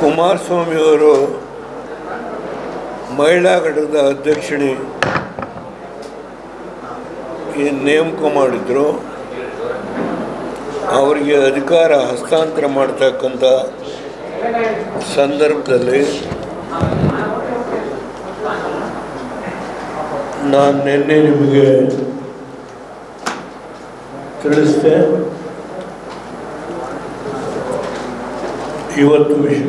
ಕುಮಾರಸ್ವಾಮಿಯವರು ಮಹಿಳಾ ಘಟಕದ ಅಧ್ಯಕ್ಷಣೆ ಏನು ನೇಮಕ ಮಾಡಿದ್ರು ಅವರಿಗೆ ಅಧಿಕಾರ ಹಸ್ತಾಂತರ ಮಾಡ್ತಕ್ಕಂಥ ಸಂದರ್ಭದಲ್ಲಿ ನಾನು ನಿನ್ನೆ ನಿಮಗೆ ತಿಳಿಸ್ದೆ ಇವತ್ತು ವಿಷಯ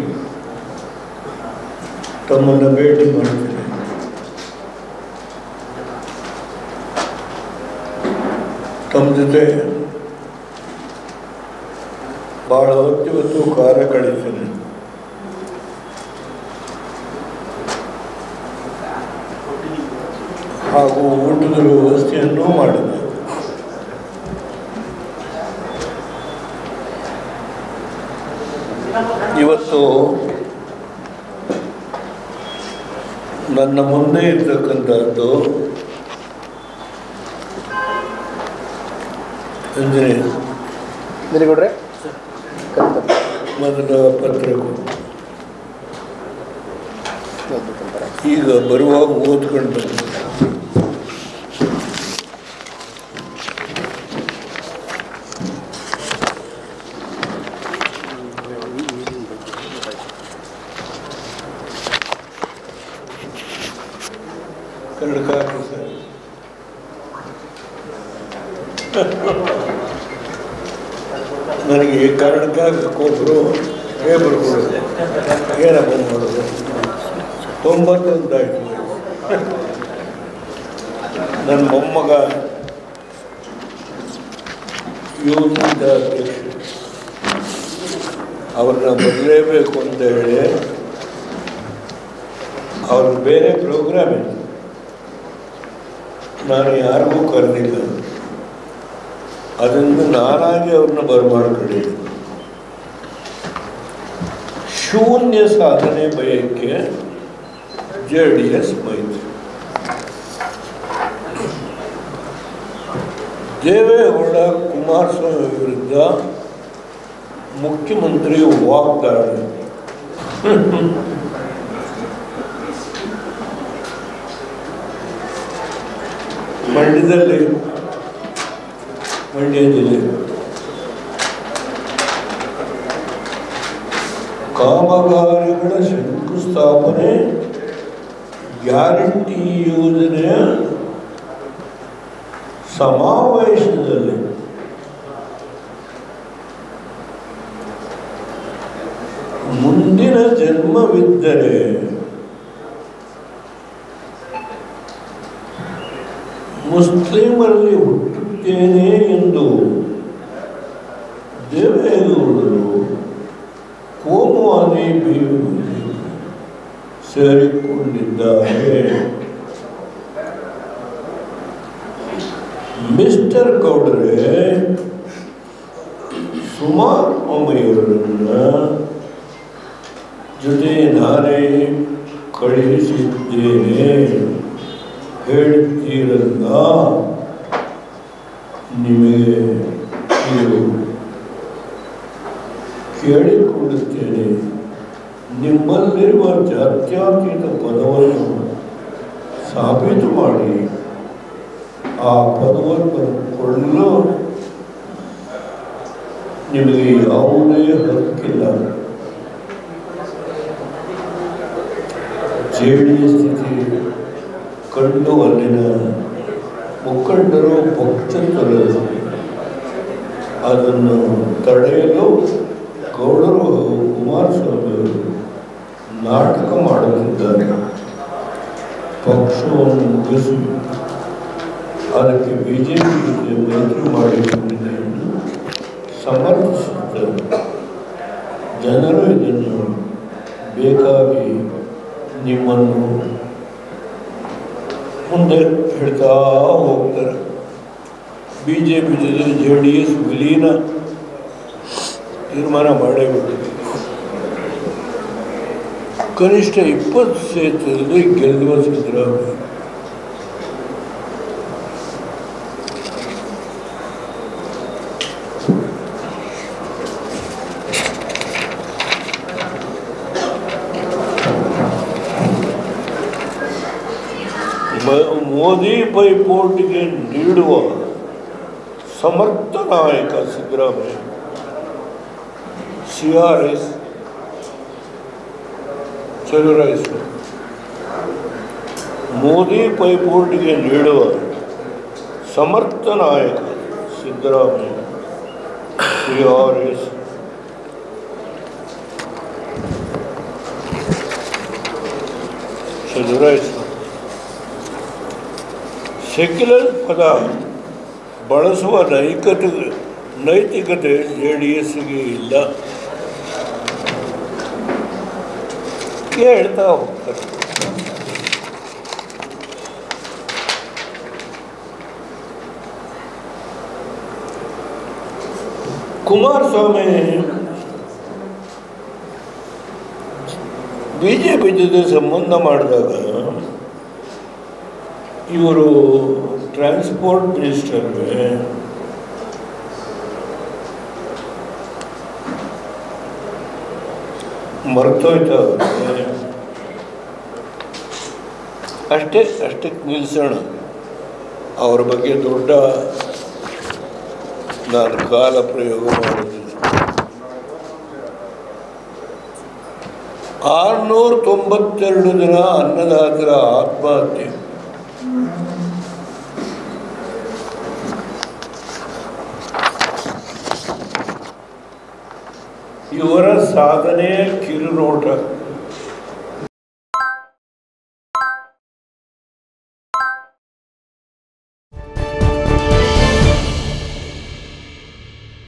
ತಮ್ಮನ್ನು ಭೇಟಿ ಮಾಡ್ತೀನಿ ತಮ್ಮ ಜೊತೆ ಭಾಳ ಹೊತ್ತಿವತ್ತು ಕಾಲ ಕಳೀತೇನೆ ಹಾಗೂ ಊಟದ ವ್ಯವಸ್ಥೆಯನ್ನು ಮಾಡಿದೆ ಇವತ್ತು ನನ್ನ ಮುಂದೆ ಇರ್ತಕ್ಕಂಥದ್ದು ಅಂದರೆ ನಿನಗೊಡ್ರೆ ಮೊದಲ ಪತ್ರಗಳು ಈಗ ಬರುವಾಗ ಓದ್ಕೊಂಡು ಬಂದೆ. ಕನ್ನಡಕ ಹಾಕಿ ಸರ್ ನನಗೆ ಕನ್ನಡಕ ಹಾಕೊಬ್ರು ಪೇಪರ್ ಕೊಡೋದು ಏನಪ್ಪ ಮಾಡೋದು ತೊಂಬತ್ತೊಂದಾಯ್ತು ನನ್ನ ಮೊಮ್ಮಗ ಯುವತಿಂದ ಅಧ್ಯಕ್ಷ ಅವ್ರನ್ನ ಬದಲೇಬೇಕು ಅಂತ ಹೇಳಿ ಅವ್ರ ಬೇರೆ ಪ್ರೋಗ್ರಾಮ್ ಇದೆ ನಾನು ಯಾರಿಗೂ ಕರೆದಿಲ್ಲ ಅದರಿಂದ ನಾನಾಗಿ ಅವ್ರನ್ನ ಬರಮಾಡ್ಕೊಳ್ಳಿ ಶೂನ್ಯ ಸಾಧನೆ ಬಯಕೆ ಜೆ ಡಿ ಎಸ್ ಮೈತ್ರಿ ದೇವೇಗೌಡ ಕುಮಾರಸ್ವಾಮಿ ವಿರುದ್ಧ ಮುಖ್ಯಮಂತ್ರಿ ವಾಗ್ದಾಳಿ ಮಂಡ್ಯದಲ್ಲಿ ಮಂಡ್ಯ ಜಿಲ್ಲೆ ಕಾಮಗಾರಿಗಳ ಶಂಕುಸ್ಥಾಪನೆ ಗ್ಯಾರಂಟಿ ಯೋಜನೆಯ ಸಮಾವೇಶದಲ್ಲಿ ಮುಂದಿನ ಜನ್ಮವಿದ್ದರೆ ಮುಸ್ಲಿಮರಲ್ಲಿ ಹುಟ್ಟುತ್ತೇನೆ ಎಂದು ದೇವೇಗೌಡರು ಕೋಮುವಾದಿ ಬೀಳುವುದೇ ಸೇರಿಕೊಂಡಿದ್ದಾರೆ ಮಿಸ್ಟರ್ ಗೌಡರೇ ಸುಮಾರ್ ಅಮ್ಮೆಯವರನ್ನ ಜೊತೆ ನಾನೇ ಕಳುಹಿಸಿದ್ದೇನೆ ಹೇಳ್ತೀರಲ್ಲ ನಿಮಗೆ ಇದು ಕೇಳಿಕೊಳ್ಳುತ್ತೇನೆ ನಿಮ್ಮಲ್ಲಿರುವ ಜಾತ್ಯತೀತ ಪದವನ್ನು ಸಾಬೀತು ಮಾಡಿ ಆ ಪದವನ್ನು ಕೊಳ್ಳಲು ನಿಮಗೆ ಯಾವುದೇ ಹಕ್ಕಿಲ್ಲ ಜೆ ಡಿ ಎಸ್ ಸ್ಥಿತಿ ಕಂಡು ಅಲ್ಲಿನ ಮುಖಂಡರು ಭಕ್ತರು ಅದನ್ನು ತಡೆಯಲು ಗೌಡರು ಕುಮಾರಸ್ವಾಮಿ ಅವರು ನಾಟಕ ಮಾಡುತ್ತಿದ್ದಾರೆ ಪಕ್ಷವನ್ನು ಮುಗಿಸಿ ಅದಕ್ಕೆ ಬಿ ಜೆ ಪಿ ಜೊತೆ ಮೈತ್ರಿ ಮಾಡಿಕೊಂಡಿದೆ ಎಂದು ಸಮರ್ಥಿಸುತ್ತಾರೆ ಜನರು ಇದನ್ನು ಬೇಕಾಗಿ ನಿಮ್ಮನ್ನು ಮುಂದೆ ಹೇಳ್ತಾ ಹೋಗ್ತಾರೆ ಬಿ ಜೆ ಪಿ ಜೊತೆ ಜೆ ಡಿ ಎಸ್ ವಿಲೀನ ತೀರ್ಮಾನ ಮಾಡೇ ಬಿಟ್ಟಿದೆ ಕನಿಷ್ಠ ಇಪ್ಪತ್ತು ಕ್ಷೇತ್ರದಲ್ಲಿ ಗೆಲ್ಲುವ ಸಿದ್ದರಾಮಯ್ಯ ಮ- ಮೋದಿ ಪೈಪೋಟಿಗೆ ನೀಡುವ ಸಮರ್ಥ ನಾಯಕ ಸಿದ್ದರಾಮಯ್ಯ ಸಿ ಆರ್ ಎಸ್ ಚಲುವರಾಯಿಸು ಮೋದಿ ಪೈಪೋಟಿಗೆ ನೀಡುವ ಸಮರ್ಥ ನಾಯಕ ಸಿದ್ದರಾಮಯ್ಯ ಸಿ ಆರ್ ಎಸ್ ಚಲುವರಾಯಿಸು ಸೆಕ್ಯುಲರ್ ಪದ ಬಳಸುವ ನೈತಿಕತೆ ನೈತಿಕತೆ ಜೆ ಡಿ ಎಸ್ಗೆ ಇಲ್ಲ ಹೇಳ್ತಾ ಹೋಗ್ತಾರೆ ಕುಮಾರಸ್ವಾಮಿ ಬಿ ಜೆ ಪಿ ಜೊತೆ ಸಂಬಂಧ ಮಾಡಿದಾಗ ಇವರು ಟ್ರಾನ್ಸ್ಪೋರ್ಟ್ ಮಿನಿಸ್ಟರ್ಗೆ ಮರ್ತೋಯ್ತಾ ಅವ್ರಿಗೆ? ಅಷ್ಟೇ ಅಷ್ಟಕ್ಕೆ ನಿಲ್ಲಿಸೋಣ ಅವ್ರ ಬಗ್ಗೆ ದೊಡ್ಡ ನಾನು ಕಾಲ ಪ್ರಯೋಗ ಮಾಡೋದಿಲ್ಲ ಆರುನೂರ ತೊಂಬತ್ತೆರಡು ದಿನ ಅನ್ನದಾತರ ಆತ್ಮಹತ್ಯೆ ಇವರ ಸಾಧನೆ ಕಿರುನೋಟ